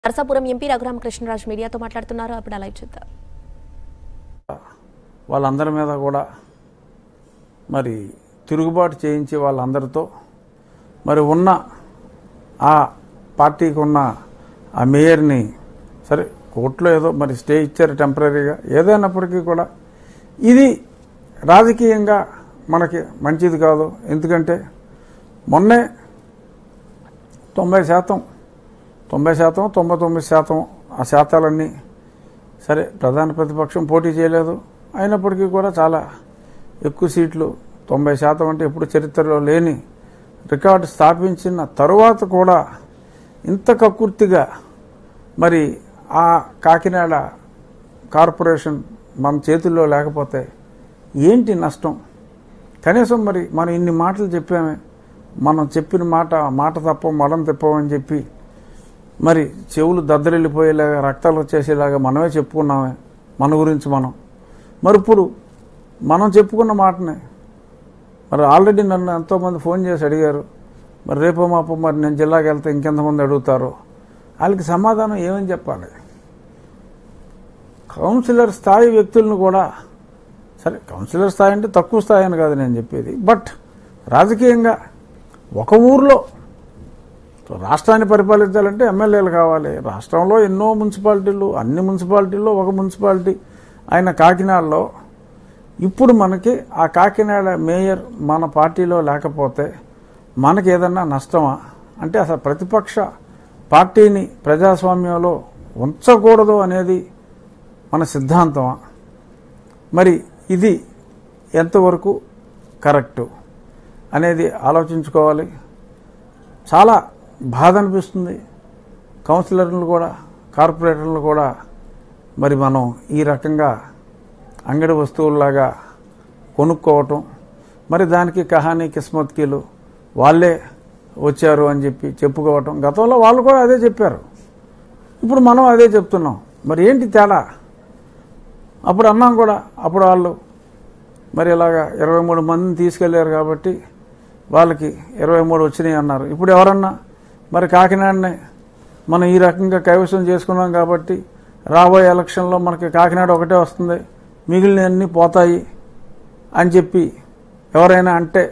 Narasapuram MP Raghuramakrishnaraju మీడియాతో మాట్లాడుతున్నారు అప్పుడు లైవ్ చూద్దాం వాళ్ళందరి మీద కూడా మరి తిరుగుబాటు చేయించి వాళ్ళందరితో మరి ఉన్న ఆ పార్టీకి ఉన్న ఆ మేయర్ని సరే కోర్టులో ఏదో మరి స్టే ఇచ్చారు టెంపరీగా ఏదైనప్పటికీ కూడా ఇది రాజకీయంగా మనకి మంచిది కాదు ఎందుకంటే మొన్నే తొంభై శాతం తొంభై శాతం తొంభై తొమ్మిది శాతం ఆ శాతాలన్నీ సరే ప్రధాన ప్రతిపక్షం పోటీ చేయలేదు అయినప్పటికీ కూడా చాలా ఎక్కువ సీట్లు తొంభై శాతం అంటే ఎప్పుడు చరిత్రలో లేని రికార్డు స్థాపించిన తరువాత కూడా ఇంత కక్కుర్తిగా మరి ఆ కాకినాడ కార్పొరేషన్ మన చేతుల్లో లేకపోతే ఏంటి నష్టం కనీసం మరి మనం ఇన్ని మాటలు చెప్పామే మనం చెప్పిన మాట మాట తప్ప మడం తిప్పమని చెప్పి మరి చెవులు దద్దరిల్లిపోయేలాగా రక్తాలు వచ్చేసేలాగా మనమే చెప్పుకున్నామే మన గురించి మనం మరి ఇప్పుడు మనం చెప్పుకున్న మాటనే మరి ఆల్రెడీ నన్ను ఎంతోమంది ఫోన్ చేసి అడిగారు మరి రేపో మాపో మరి నేను జిల్లాకి వెళ్తే ఇంకెంతమంది అడుగుతారో వాళ్ళకి సమాధానం ఏమని చెప్పాలి కౌన్సిలర్ స్థాయి వ్యక్తులను కూడా సరే కౌన్సిలర్ స్థాయి అంటే తక్కువ స్థాయి అని కాదు నేను చెప్పేది బట్ రాజకీయంగా ఒక ఊర్లో రాష్ట్రాన్ని పరిపాలించాలంటే ఎమ్మెల్యేలు కావాలి రాష్ట్రంలో ఎన్నో మున్సిపాలిటీలు అన్ని మున్సిపాలిటీల్లో ఒక మున్సిపాలిటీ ఆయన కాకినాడలో ఇప్పుడు మనకి ఆ కాకినాడ మేయర్ మన పార్టీలో లేకపోతే మనకి ఏదన్నా నష్టమా అంటే అసలు ప్రతిపక్ష పార్టీని ప్రజాస్వామ్యంలో ఉంచకూడదు అనేది మన సిద్ధాంతమా మరి ఇది ఎంతవరకు కరెక్టు అనేది ఆలోచించుకోవాలి చాలా బాధ అనిపిస్తుంది కౌన్సిలర్లు కూడా కార్పొరేటర్లు కూడా మరి మనం ఈ రకంగా అంగడి వస్తువుల్లాగా కొనుక్కోవటం మరి దానికి కహానీ కిస్మత్కీలు వాళ్ళే వచ్చారు అని చెప్పి చెప్పుకోవటం గతంలో వాళ్ళు కూడా అదే చెప్పారు ఇప్పుడు మనం అదే చెప్తున్నాం మరి ఏంటి తేడా అప్పుడు అన్నాం కూడా అప్పుడు వాళ్ళు మరి ఇలాగా ఇరవై మూడు మందిని తీసుకెళ్లారు కాబట్టి వాళ్ళకి ఇరవై మూడు వచ్చినాయి అన్నారు ఇప్పుడు ఎవరన్నా మరి కాకినాడనే మనం ఈ రకంగా కైవసం చేసుకున్నాం కాబట్టి రాబోయే ఎలక్షన్లో మనకి కాకినాడ ఒకటే వస్తుంది మిగిలినవన్నీ పోతాయి అని చెప్పి ఎవరైనా అంటే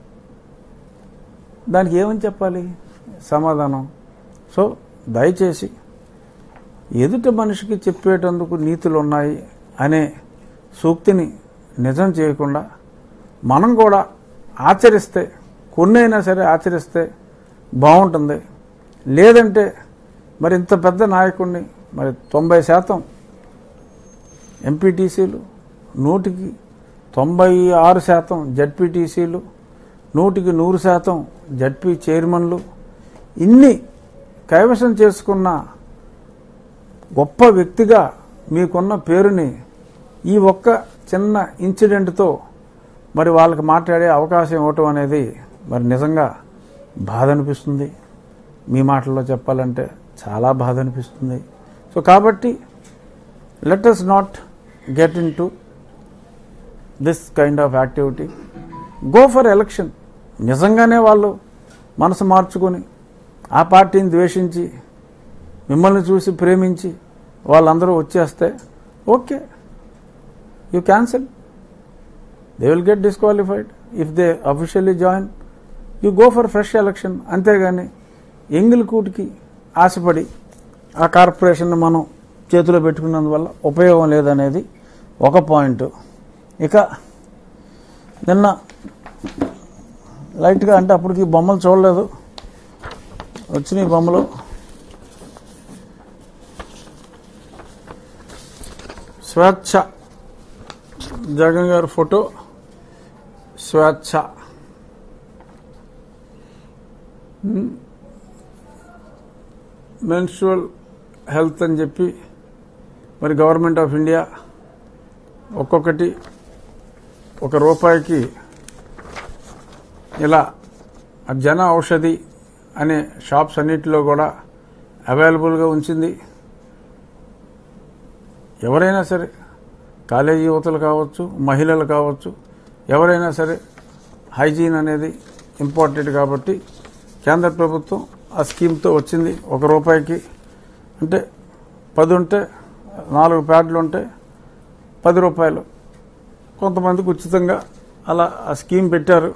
దానికి ఏమని చెప్పాలి సమాధానం సో దయచేసి ఎదుటి మనిషికి చెప్పేటందుకు నీతులు ఉన్నాయి అనే సూక్తిని నిజం చేయకుండా మనం కూడా ఆచరిస్తే కొన్నైనా సరే ఆచరిస్తే బాగుంటుంది లేదంటే మరి ఇంత పెద్ద నాయకుడిని మరి తొంభై శాతం ఎంపీటీసీలు నూటికి తొంభై ఆరు శాతం జడ్పీటీసీలు నూటికి నూరు శాతం జడ్పీ చైర్మన్లు ఇన్ని కైవసం చేసుకున్న గొప్ప వ్యక్తిగా మీకున్న పేరుని ఈ ఒక్క చిన్న ఇన్సిడెంట్తో మరి వాళ్ళకి మాట్లాడే అవకాశం ఇవ్వటం అనేది మరి నిజంగా బాధ అనిపిస్తుంది మీ మాటల్లో చెప్పాలంటే చాలా బాధ అనిపిస్తుంది సో కాబట్టి let us not get into this kind of activity go for election నిజంగానే వాళ్ళు మనసు మార్చుకొని ఆ పార్టీని ద్వేషించి మిమ్మల్ని చూసి ప్రేమించి వాళ్ళందరూ వచ్చేస్తే okay you cancel they will get disqualified if they officially join you go for fresh election అంతేగాని ఎంగిల్ కూటికి ఆశపడి ఆ కార్పొరేషన్ మనం చేతిలో పెట్టుకున్నందువల్ల ఉపయోగం లేదనేది ఒక పాయింట్ ఇక నిన్న లైట్గా అంటే అప్పటికి బొమ్మలు చూడలేదు వచ్చినాయి బొమ్మలు స్వేచ్ఛ జగన్ గారి ఫోటో స్వేచ్ఛ మెన్స్ట్రువల్ హెల్త్ అని చెప్పి మరి గవర్నమెంట్ ఆఫ్ ఇండియా ఒక్కొక్కటి ఒక రూపాయికి ఇలా ఆ జన ఔషధి అనే షాప్స్ అన్నిటిలో కూడా అవైలబుల్గా ఉంచింది ఎవరైనా సరే కాలేజీ యువతలు కావచ్చు మహిళలు కావచ్చు ఎవరైనా సరే హైజీన్ అనేది ఇంపార్టెంట్ కాబట్టి కేంద్ర ప్రభుత్వం ఆ స్కీమ్తో వచ్చింది ఒక రూపాయికి అంటే పది ఉంటే నాలుగు ప్యాడ్లు ఉంటే పది రూపాయలు కొంతమందికి ఉచితంగా అలా ఆ స్కీమ్ పెట్టారు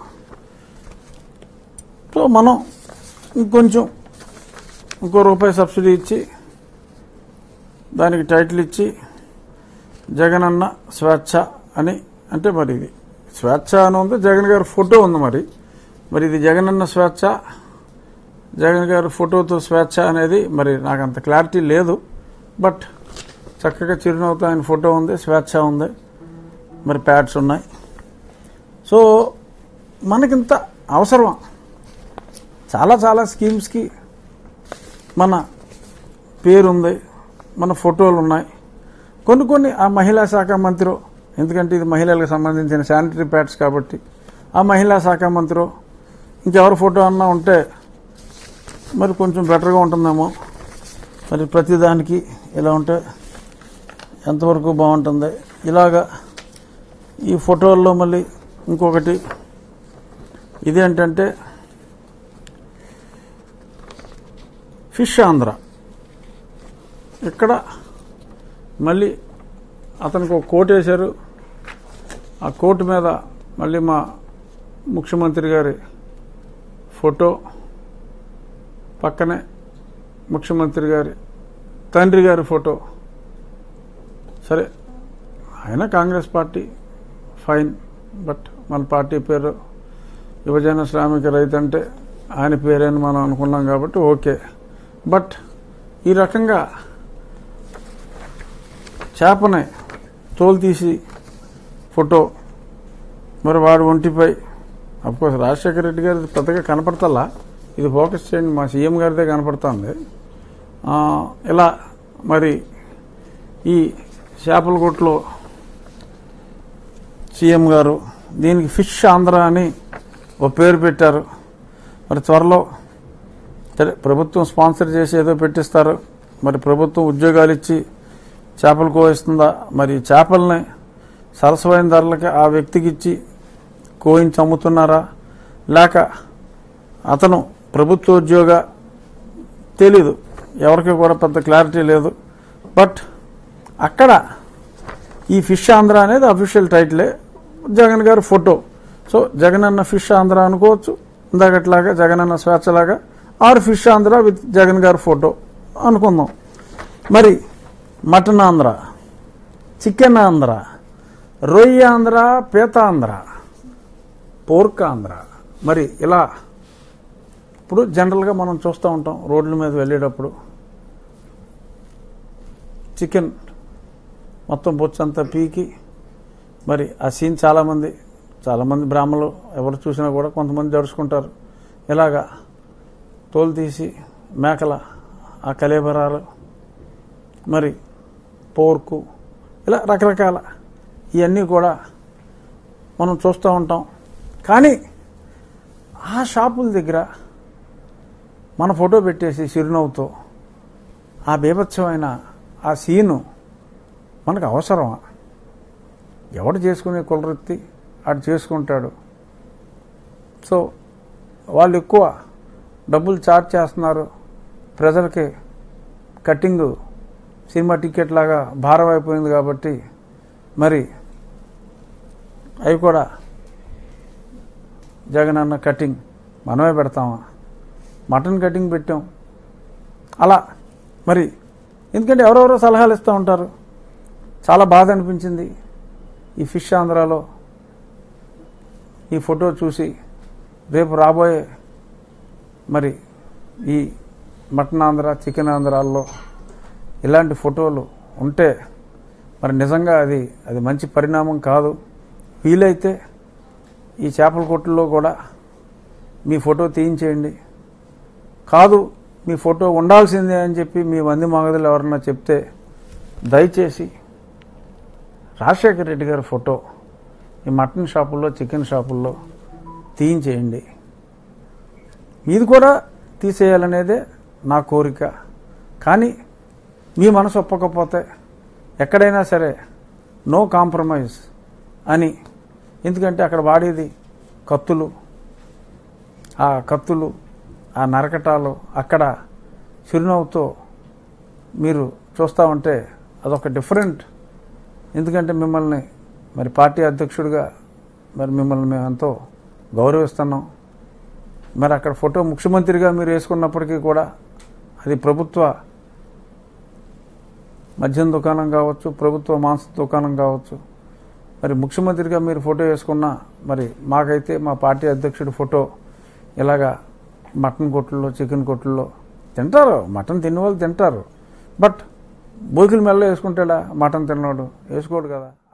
సో మనం ఇంకొంచెం ఇంకో రూపాయి సబ్సిడీ ఇచ్చి దానికి టైటిల్ ఇచ్చి జగనన్న స్వేచ్ఛ అని అంటే మరి ఇది స్వేచ్ఛ అని ఉంది జగన్ గారి ఫోటో ఉంది మరి మరి ఇది జగనన్న స్వేచ్ఛ జగన్ గారి ఫోటోతో స్వేచ్ఛ అనేది మరి నాకు అంత క్లారిటీ లేదు బట్ చక్కగా చిరునవ్వుతో ఆయన ఫోటో ఉంది స్వేచ్ఛ ఉంది మరి ప్యాడ్స్ ఉన్నాయి సో మనకింత అవసరం చాలా చాలా స్కీమ్స్కి మన పేరుంది మన ఫోటోలు ఉన్నాయి కొన్ని కొన్ని ఆ మహిళా శాఖ మంత్రి ఎందుకంటే ఇది మహిళలకు సంబంధించిన శానిటరీ ప్యాడ్స్ కాబట్టి ఆ మహిళా శాఖ మంత్రి ఇంకెవరి ఫోటో అన్నా ఉంటే మరి కొంచెం బెటర్గా ఉంటుందేమో మరి ప్రతిదానికి ఇలా ఉంటే ఎంతవరకు బాగుంటుంది ఇలాగా ఈ ఫోటోల్లో మళ్ళీ ఇంకొకటి ఇదేంటంటే ఫిష్ ఆంధ్ర ఇక్కడ మళ్ళీ అతనికి ఒక కోట్ వేశారు ఆ కోట్ మీద మళ్ళీ మా ముఖ్యమంత్రి గారి ఫోటో పక్కనే ముఖ్యమంత్రి గారి తండ్రి గారి ఫోటో సరే ఆయన కాంగ్రెస్ పార్టీ ఫైన్ బట్ మన పార్టీ పేరు యువజన శ్రామిక రైతు అంటే ఆయన పేరేని మనం అనుకున్నాం కాబట్టి ఓకే బట్ ఈ రకంగా చేపని తోలు తీసి ఫోటో మరి వాడు ఒంటిపై అఫ్కోర్స్ రాజశేఖర రెడ్డి గారి పెద్దగా కనపడతల్లా ఇది ఫోకస్ చేయండి మా సీఎం గారిదే కనపడుతుంది ఆ, ఇలా మరి ఈ చేపల కొట్లో సీఎం గారు దీనికి ఫిష్ ఆంధ్ర అని ఒక పేరు పెట్టారు మరి త్వరలో సరే ప్రభుత్వం స్పాన్సర్ చేసి ఏదో పెట్టిస్తారు మరి ప్రభుత్వం ఉద్యోగాలు ఇచ్చి చేపలు కోయిస్తుందా మరి ఈ చేపల్ని సరసమైన ధరలకి ఆ వ్యక్తికి ఇచ్చి కోయించి అమ్ముతున్నారా లేక అతను ప్రభుత్వ ఉద్యోగ తెలీదు ఎవరికి కూడా పెద్ద క్లారిటీ లేదు బట్ అక్కడ ఈ ఫిష్ ఆంధ్ర అనేది అఫీషియల్ టైటిలే జగన్ గారి ఫోటో సో జగన్ అన్న ఫిష్ ఆంధ్ర అనుకోవచ్చు ఇందాకట్లాగా జగన్ అన్న స్వేచ్ఛలాగా ఆర్ ఫిష్ ఆంధ్ర విత్ జగన్ గారి ఫోటో అనుకుందాం మరి మటన్ ఆంధ్ర చికెన్ ఆంధ్ర రొయ్య ఆంధ్ర పీత ఆంధ్ర పోర్క్ ఆంధ్ర మరి ఇలా ఇప్పుడు జనరల్గా మనం చూస్తూ ఉంటాం రోడ్ల మీద వెళ్ళేటప్పుడు చికెన్ మొత్తం బొచ్చంతా పీకి మరి ఆ సీన్ చాలామంది చాలామంది బ్రాహ్మణులు ఎవరు చూసినా కూడా కొంతమంది జరుచుకుంటారు ఇలాగా తోలు తీసి మేకల ఆ కలేబరాలు మరి పోర్కు ఇలా రకరకాల ఇవన్నీ కూడా మనం చూస్తూ ఉంటాం కానీ ఆ షాపుల దగ్గర మన ఫోటో పెట్టేసి చిరునవ్వుతో ఆ బీభత్సమైన ఆ సీను మనకు అవసరమా ఎవడు చేసుకునే కులవృత్తి ఆడు చేసుకుంటాడు సో వాళ్ళు ఎక్కువ డబ్బులు చార్జ్ చేస్తున్నారు ప్రజలకి కట్టింగ్ సినిమా టికెట్ లాగా భారం అయిపోయింది కాబట్టి మరి అవి కూడా జగన్ అన్న కటింగ్ మనమే పెడతామా మటన్ కటింగ్ పెట్టాం అలా మరి ఎందుకంటే ఎవరెవరో సలహాలు ఇస్తూ ఉంటారు చాలా బాధ అనిపించింది ఈ ఫిష్ ఆంధ్రాలో ఈ ఫోటో చూసి రేపు రాబోయే మరి ఈ మటన్ ఆంధ్ర చికెన్ ఆంధ్రాల్లో ఇలాంటి ఫోటోలు ఉంటే మరి నిజంగా అది అది మంచి పరిణామం కాదు వీలైతే ఈ చేపల కొట్టుల్లో కూడా మీ ఫోటో తీయించేయండి కాదు మీ ఫోటో ఉండాల్సిందే అని చెప్పి మీ మంది మగదులు ఎవరన్నా చెప్తే దయచేసి రాజశేఖర రెడ్డి గారి ఫోటో ఈ మటన్ షాపుల్లో చికెన్ షాపుల్లో తీయించేయండి మీది కూడా తీసేయాలనేదే నా కోరిక కానీ మీ మనసు ఒప్పకపోతే ఎక్కడైనా సరే నో కాంప్రమైజ్ అని ఎందుకంటే అక్కడ వాడేది కత్తులు ఆ కత్తులు ఆ నరకటాలు అక్కడ చిరునవ్వుతో మీరు చూస్తూ ఉంటే అదొక డిఫరెంట్ ఎందుకంటే మిమ్మల్ని మరి పార్టీ అధ్యక్షుడిగా మరి మిమ్మల్ని మేము ఎంతో గౌరవిస్తున్నాం మరి అక్కడ ఫోటో ముఖ్యమంత్రిగా మీరు వేసుకున్నప్పటికీ కూడా అది ప్రభుత్వ మద్యం దుకాణం కావచ్చు ప్రభుత్వ మాంస దుకాణం కావచ్చు మరి ముఖ్యమంత్రిగా మీరు ఫోటో వేసుకున్నా మరి మాకైతే మా పార్టీ అధ్యక్షుడి ఫోటో ఇలాగా మటన్ కొట్లలో చికెన్ కొట్లలో తింటారు మటన్ తినే వాళ్ళు తింటారు బట్ బోకిల మెల్ల వేసుకుంటాడా మటన్ తిన్నవాడు వేసుకోడు కదా